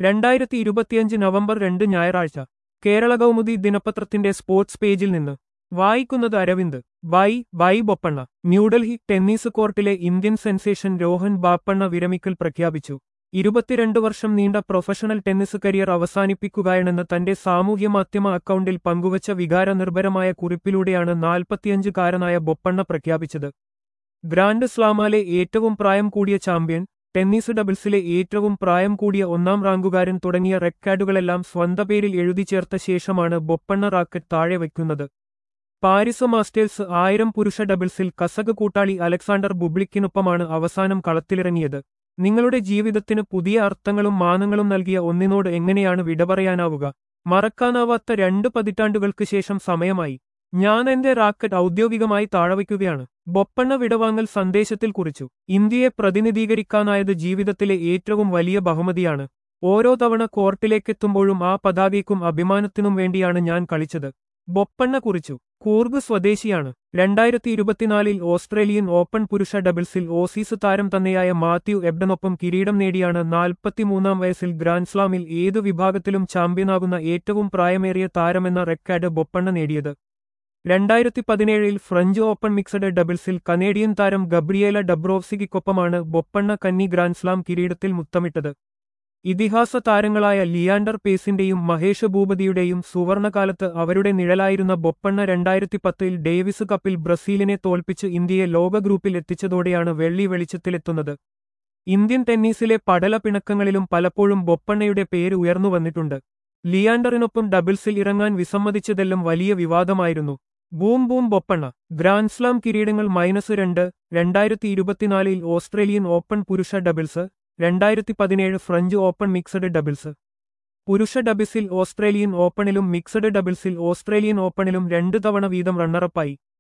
രണ്ടായിരത്തി ഇരുപത്തിയഞ്ച് നവംബർ രണ്ട് ഞായറാഴ്ച കേരള കൗമുദി ദിനപത്രത്തിന്റെ സ്പോർട്സ് പേജിൽ നിന്ന് വായിക്കുന്നത് Aravind bye bye Bopanna New Delhi tennis കോർട്ടിലെ ഇന്ത്യൻ സെൻസേഷൻ രോഹൻ ബാപ്പണ്ണ വിരമിക്കൽ പ്രഖ്യാപിച്ചു ഇരുപത്തിരണ്ട് വർഷം നീണ്ട പ്രൊഫഷണൽ ടെന്നീസ് കരിയർ അവസാനിപ്പിക്കുകയാണെന്ന് തന്റെ സാമൂഹ്യമാധ്യമ അക്കൗണ്ടിൽ പങ്കുവച്ച വികാരനിർഭരമായ കുറിപ്പിലൂടെയാണ് നാൽപ്പത്തിയഞ്ചുകാരനായ ബൊപ്പണ്ണ പ്രഖ്യാപിച്ചത് ഗ്രാൻഡ് സ്ലാമാലെ ഏറ്റവും പ്രായം കൂടിയ ചാമ്പ്യൻ ടെന്നീസ് ഡബിൾസിലെ ഏറ്റവും പ്രായം കൂടിയ ഒന്നാം റാങ്കുകാരൻ തുടങ്ങിയ റെക്കോർഡുകളെല്ലാം സ്വന്ത പേരിൽ എഴുതി ചേർത്ത ശേഷമാണ് ബൊപ്പണ്ണ റാക്കറ്റ് താഴെ വയ്ക്കുന്നത് പാരിസ് മാസ്റ്റേഴ്സ് ആയിരം പുരുഷ ഡബിൾസിൽ കസക് കൂട്ടാളി അലക്സാണ്ടർ ബുബ്ലിക്കിനൊപ്പമാണ് അവസാനം കളത്തിലിറങ്ങിയത് നിങ്ങളുടെ ജീവിതത്തിന് പുതിയ അർത്ഥങ്ങളും മാനങ്ങളും നൽകിയ ഒന്നിനോട് എങ്ങനെയാണ് വിട പറയാനാവുക മറക്കാനാവാത്ത രണ്ട് പതിറ്റാണ്ടുകൾക്ക് ശേഷം സമയമായി ഞാൻ എന്റെ റാക്കറ്റ് ഔദ്യോഗികമായി താഴവയ്ക്കുകയാണ് ബൊപ്പണ്ണ വിടവാങ്ങൽ സന്ദേശത്തിൽ കുറിച്ചു ഇന്ത്യയെ പ്രതിനിധീകരിക്കാനായത് ജീവിതത്തിലെ ഏറ്റവും വലിയ ബഹുമതിയാണ് ഓരോ തവണ കോർട്ടിലേക്കെത്തുമ്പോഴും ആ പതാകയ്ക്കും അഭിമാനത്തിനും വേണ്ടിയാണ് ഞാൻ കളിച്ചത് ബൊപ്പണ്ണ കുറിച്ചു കൂർഗ് സ്വദേശിയാണ് രണ്ടായിരത്തി ഇരുപത്തിനാലിൽ ഓസ്ട്രേലിയൻ ഓപ്പൺ പുരുഷ ഡബിൾസിൽ ഓസീസ് താരം തന്നെയായ മാത്യു എബ്ഡനൊപ്പം കിരീടം നേടിയാണ് നാൽപ്പത്തിമൂന്നാം വയസ്സിൽ ഗ്രാൻഡ്സ്ലാമിൽ ഏതു വിഭാഗത്തിലും ചാമ്പ്യനാകുന്ന ഏറ്റവും പ്രായമേറിയ താരമെന്ന റെക്കോർഡ് ബൊപ്പണ്ണ നേടിയത് രണ്ടായിരത്തി പതിനേഴിൽ ഫ്രഞ്ച് ഓപ്പൺ മിക്സഡ് ഡബിൾസിൽ കനേഡിയൻ താരം ഗബ്രിയേല ഡബ്രോവ്സിക്കൊപ്പമാണ് ബൊപ്പണ്ണ കന്നി ഗ്രാൻഡ്സ്ലാം കിരീടത്തിൽ മുത്തമിട്ടത് ഇതിഹാസ താരങ്ങളായ ലിയാൻഡർ പേസിന്റെയും മഹേഷ് ഭൂപതിയുടെയും സുവർണകാലത്ത് അവരുടെ നിഴലായിരുന്ന ബൊപ്പണ്ണ രണ്ടായിരത്തി പത്തിൽ ഡേവിസ് കപ്പിൽ ബ്രസീലിനെ തോൽപ്പിച്ച് ഇന്ത്യയെ ലോക ഗ്രൂപ്പിൽ എത്തിച്ചതോടെയാണ് വെള്ളി വെളിച്ചത്തിലെത്തുന്നത് ഇന്ത്യൻ ടെന്നീസിലെ പടല പിണക്കങ്ങളിലും പലപ്പോഴും ബൊപ്പണ്ണയുടെ പേര് ഉയർന്നു വന്നിട്ടുണ്ട് ലിയാൻഡറിനൊപ്പം ഡബിൾസിൽ ഇറങ്ങാൻ വിസമ്മതിച്ചതെല്ലാം വലിയ വിവാദമായിരുന്നു ബൂം ബൂം ബൊപ്പണ്ണ ഗ്രാൻഡ്സ്ലാം കിരീടങ്ങൾ മൈനസ് രണ്ട് രണ്ടായിരത്തി ഇരുപത്തിനാലിൽ ഓസ്ട്രേലിയൻ ഓപ്പൺ പുരുഷ ഡബിൾസ് രണ്ടായിരത്തി പതിനേഴ് ഫ്രഞ്ച് ഓപ്പൺ മിക്സഡ് ഡബിൾസ് പുരുഷ ഡബിൾസിൽ ഓസ്ട്രേലിയൻ ഓപ്പണിലും മിക്സഡ് ഡബിൾസിൽ ഓസ്ട്രേലിയൻ ഓപ്പണിലും രണ്ടു തവണ വീതം റണ്ണറപ്പായി